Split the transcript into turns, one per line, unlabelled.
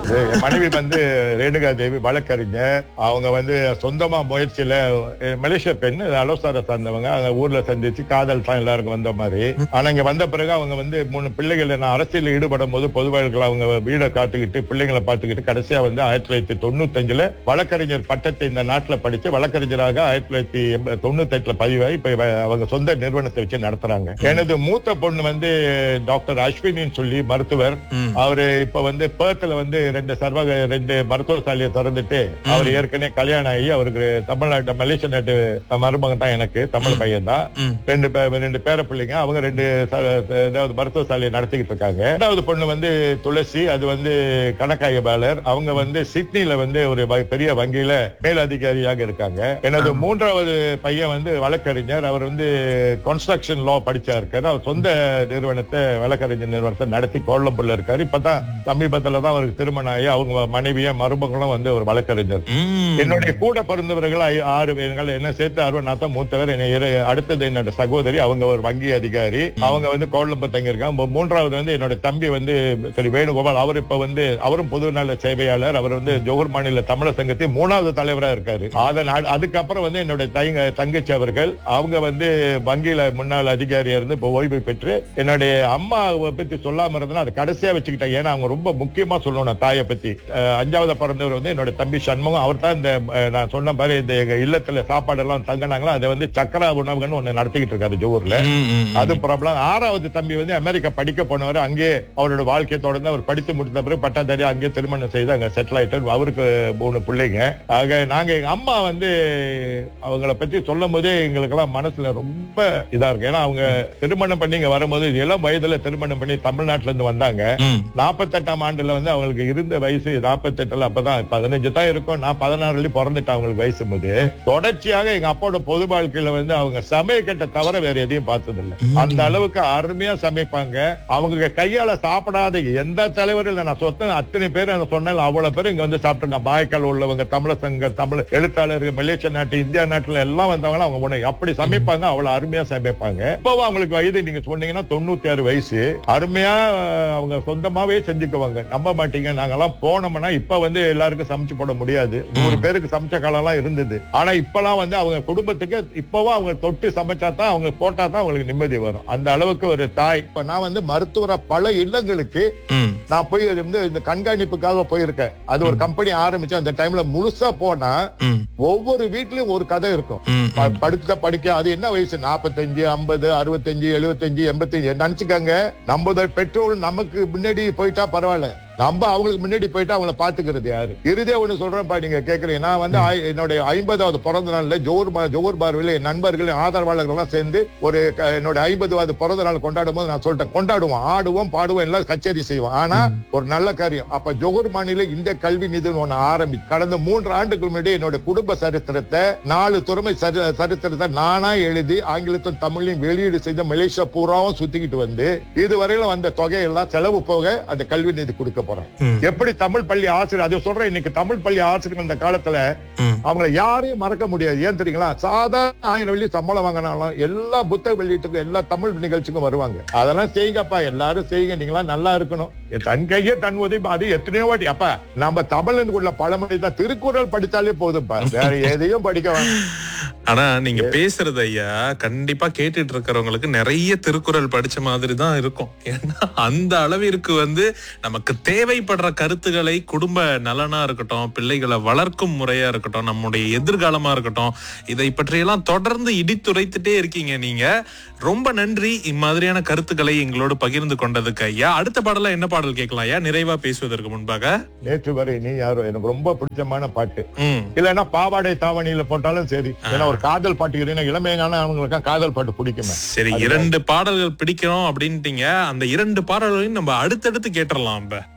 வந்து என் மனைவி வந்து ரேணுகா தேவி வழக்கறிஞர் அவங்க வந்து சொந்தமா முயற்சியில அஹ், மலேசிய பெண் அலோசார சார்ந்தவங்க அவங்க ஊர்ல சந்திச்சு காதல் தான் எல்லாருக்கும் வந்த மாதிரி ஆனா இங்க வந்த பிறகு அவங்க வந்து மூணு பிள்ளைகள் நான் அரசியல் ஈடுபடும் போது பொதுவாழ்கள் அவங்க வீடை காத்துக்கிட்டு பிள்ளைங்களை பார்த்துக்கிட்டு கடைசியா வந்து ஆயிரத்தி தொள்ளாயிரத்தி தொண்ணூத்தஞ்சுல வழக்கறிஞர் பட்டத்தை இந்த நாட்டுல படிச்சு வழக்கறிஞராக ஆயிரத்தி தொள்ளாயிரத்தி எண்ப- தொண்ணூத்தி எட்டுல பதிவாகி இப்ப இவ- அவங்க சொந்த நிறுவனத்தை வச்சு நடத்துறாங்க எனது மூத்த பொண்ணு வந்து டாக்டர் அஸ்வினின்னு சொல்லி மருத்துவர்
ம்.
அவரு இப்ப வந்து பேர்த்ல வந்து ரெண்டு சர்வக ரெண்டு மருத்துவ சாலையை திறந்துட்டு அவர் ஏற்கனவே கல்யாணம் ஆகி அவருக்கு தமிழ்நாட்டு மலேசிய நாட்டு மருமகன் தான் எனக்கு தமிழ் பையன் தான்
ம்.
ரெண்டு பே- ரெண்டு பேர பிள்ளைங்க அவங்க ரெண்டு ச- ஏதாவது மருத்துவ சாலையை நடத்திக்கிட்டு இருக்காங்க ரெண்டாவது பொண்ணு வந்து துளசி அது வந்து கணக்காய்வாளர் அவங்க வந்து சிட்னில வந்து ஒரு வ- பெரிய வங்கியில மேல் அதிகாரியாக இருக்காங்க எனது மூன்றாவது பையன் வந்து வழக்கறிஞர் அவர் வந்து கன்ஸ்ட்ரக்ஷன் லா படிச்சா இருக்காரு அவர் சொந்த நிறுவனத்தை வழக்கறிஞர் நிறுவனத்தை நடத்தி கோலம்புள்ள இருக்காரு இப்பதான் சமீபத்துல தான் அவருக்கு திருமணம் ஆகி அவங்க மனைவியும் மருமகளும் வந்து ஒரு வழக்கறிஞர்
ம்.
என்னுடைய கூட பிறந்தவர்கள் ஐ- ஆறு பேர்கள் என்ன சேர்த்து அறுபது நான் தான் மூத்தவர் என்னை இரு- அடுத்தது என்னோட சகோதரி அவங்க ஒரு வங்கி அதிகாரி அவங்க வந்து கோலம்பு தங்கியிருக்காங்க மூ- மூன்றாவது வந்து என்னோட தம்பி வந்து திரு வேணுகோபால் அவர் இப்ப வந்து அவரும் பொது நல சேவையாளர் அவர் வந்து ஜோகர் மாநில தமிழர் சங்கத்தின் மூணாவது தலைவரா இருக்காரு அதன் அ- அதுக்கப்புறம் வந்து என்னுடைய தைங்க- தங்கச்சி அவர்கள் அவங்க வந்து வங்கியில முன்னாள் அதிகாரியா இருந்து இப்ப ஓய்வு பெற்று என்னுடைய அம்மாவை பத்தி சொல்லாம இருந்தேன்னா அது கடைசியா வச்சுக்கிட்டேன் ஏன்னா அவங்க ரொம்ப முக்கியமா சொல்லணும் தாயை பத்தி அஹ் அஞ்சாவது பிறந்தவர் வந்து என்னோட தம்பி சண்முகம் அவர் தான் இந்த அஹ், நான் சொன்ன மாதிரி இந்த எங்க இல்லத்துல சாப்பாடு எல்லாம் தங்கினாங்களோ அதை வந்து சக்கரா உணவுகள்னு ஒண்ணு நடத்திக்கிட்டு இருக்காரு ஜோகூர்ல
ம், ம், ம்.
அது ப்ராப்ளம் ஆறாவது தம்பி வந்து அமெரிக்கா படிக்க போனவர் அங்கே அவரோட வாழ்க்கையை தொடர்ந்து அவர் படித்து முடித்த பிறகு பட்டாதாரி அங்கே திருமணம் செய்து அங்க செட்டில் ஆயிட்டார் அவருக்கு மூணு பிள்ளைங்க ஆக நாங்க எங்க அம்மா வந்து அவங்கள பத்தி சொல்லும் போதே எங்களுக்கெல்லாம் மனசுல ரொம்ப இதா இருக்கு ஏன்னா அவங்க திருமணம் பண்ணி இங்க வரும்போது இளம் வயதுல திருமணம் பண்ணி தமிழ்நாட்டுல இருந்து வந்தாங்க
ம்.
நாற்பத்தெட்டாம் ஆண்டுல வந்து அவங்களுக்கு இருந்த வயசு நாற்பத்தெட்டுல அப்பதான் பதினஞ்சு தான் இருக்கும் நான் பதினாறுல பிறந்துட்டேன் அவங்களுக்கு வயசு போது தொடர்ச்சியாக எங்க அப்பாவோட பொது வாழ்க்கையில வந்து அவங்க சமையக்கட்டை தவிர வேற எதையும் பார்த்தது இல்ல அந்த அளவுக்கு அருமையா சமைப்பாங்க அவங்க கையால சாப்பிடாத எந்த தலைவரும் நான் சொத்த அத்தனை பேர் நான் சொன்னேன் அவ்வளவு பேர் இங்க வந்து சாப்பிட்டாங்க பாய்க்கால் உள்ளவங்க தமிழர் சங்க தமிழ் எழுத்தாளர்கள் மலேசியா நாட்டு இந்தியா நாட்டுல எல்லாம் வந்தவங்க அவங்க உணவு அப்படி சமைப்பாங்க அவ்வளவு அருமையா சமைப்பாங்க இப்பவும் அவங்களுக்கு வயது நீங்க சொன்னீங்கன்னா தொண்ணூத்தி ஆறு வயசு அருமையா அஹ், அவங்க சொந்தமாவே செஞ்சுக்குவாங்க நம்ப மாட்டீங்க நாங்கெல்லாம் போனோம்னா இப்ப வந்து எல்லாருக்கும் சமைச்சு போட முடியாது நூறு பேருக்கு சமைச்ச காலம் எல்லாம் இருந்தது ஆனா இப்பெல்லாம் வந்து அவங்க குடும்பத்துக்கு இப்பவும் அவங்க தொட்டு சமைச்சா தான் அவங்க போட்டா தான் அவங்களுக்கு நிம்மதி வரும் அந்த அளவுக்கு ஒரு தாய் இப்ப நான் வந்து மருத்துவரா பல இல்லங்களுக்கு
ம்.
நான் போய் அது வந்து இந்த கண்காணிப்புக்காக போயிருக்கேன் அது ஒரு கம்பெனி ஆரம்பிச்சு அந்த டைம்ல முழுசா போனா
ம்.
ஒவ்வொரு வீட்லயும் ஒரு கதை இருக்கும்
ம்.
ப- படுத்த படிக்க அது என்ன வயசு நாற்பத்தஞ்சு ஐம்பது அறுபத்தஞ்சு எழுபத்தஞ்சு எண்பத்தஞ்சு நினைச்சுக்கங்க நம்ம பெட்ரோல் நமக்கு முன்னாடி போயிட்டா பரவாயில்ல நம்ம அவங்களுக்கு முன்னாடி போயிட்டு அவங்கள பாத்துக்கிறது யாரு இறுதியா ஒண்ணு சொல்றேன்ப்பா நீங்க கேக்குறீங்க நான் வந்து ஆய்- என்னுடைய ஐம்பதாவது பிறந்த நாள்ல ஜோர் பா- ஜோர் பார்வையில் என் நண்பர்கள் ஆதரவாளர்கள் எல்லாம் சேர்ந்து ஒரு க- என்னோட ஐம்பதாவது பிறந்த நாள் கொண்டாடும் போது நான் சொல்லிட்டேன் கொண்டாடுவோம் ஆடுவோம் பாடுவோம் எல்லாம் கச்சேரி செய்வோம் ஆனா ஒரு நல்ல காரியம் அப்ப ஜோகூர் மாநில இந்த கல்வி நிதின்னு ஒண்ணு ஆரம்பி கடந்த மூன்று ஆண்டுக்கு முன்னாடி என்னோட குடும்ப சரித்திரத்தை நாலு துறைமை சரி- சரித்திரத்தை நானா எழுதி ஆங்கிலத்தும் தமிழையும் வெளியீடு செய்த மலேசியா பூராவும் சுத்திக்கிட்டு வந்து இதுவரையில வந்த தொகையெல்லாம் செலவு போக அந்த கல்வி நிதி கொடுக்க போறேன்
ம்.
எப்படி தமிழ் பள்ளி ஆசிரியர் அதை சொல்றேன் இன்னைக்கு தமிழ் பள்ளி ஆசிரியர் இந்த காலத்துல
ம்.
அவங்கள யாரையும் மறக்க முடியாது ஏன் தெரியுங்களா சாதாரண ஆயிரம் வெள்ளி சம்பளம் வாங்கினாலும் எல்லா புத்தக வெளியீட்டுக்கும் எல்லா தமிழ் நிகழ்ச்சிக்கும் வருவாங்க அதெல்லாம் செய்யுங்கப்பா எல்லாரும் செய்யுங்க நீங்களா நல்லா இருக்கணும் என் தன் கையே தன் உதவி அது எத்தனையோ வாட்டி அப்ப நம்ம தமிழனுக்கு உள்ள பழமொழி தான் திருக்குறள் படித்தாலே போதும்ப்பா வேற எதையும் படிக்க வேண்டாம்
ஆனா நீங்க பேசுறது ஐயா கண்டிப்பா கேட்டுட்டு இருக்கிறவங்களுக்கு நிறைய திருக்குறள் படிச்ச மாதிரி தான் இருக்கும் ஏன்னா அந்த அளவிற்கு வந்து நமக்கு தேவைப்படுற கருத்துக்களை குடும்ப நலனா இருக்கட்டும் பிள்ளைகளை வளர்க்கும் முறையா இருக்கட்டும் நம்முடைய எதிர்காலமா இருக்கட்டும் இதை பற்றியெல்லாம் தொடர்ந்து இடித்துரைத்துட்டே இருக்கீங்க நீங்க ரொம்ப நன்றி இம்மாதிரியான கருத்துக்களை எங்களோடு பகிர்ந்து கொண்டதுக்கு ஐயா அடுத்த பாடல என்ன பாடல் கேட்கலாம் ஐயா நிறைவா பேசுவதற்கு முன்பாக
நேற்று வரை நீ யாரோ எனக்கு ரொம்ப பிடிச்சமான பாட்டு
ம்
இல்லைன்னா பாவாடை தாவணியில போட்டாலும் சரி ஏன்னா ஒரு காதல் பாட்டு இல்லைன்னா இளமையான அவங்களுக்கு காதல் பாட்டு பிடிக்குமே
சரி இரண்டு பாடல்கள் பிடிக்கிறோம் அப்படின்ட்டீங்க அந்த இரண்டு பாடல்களையும் நம்ம அடுத்தடுத்து கேட்டுறலாம் இப்ப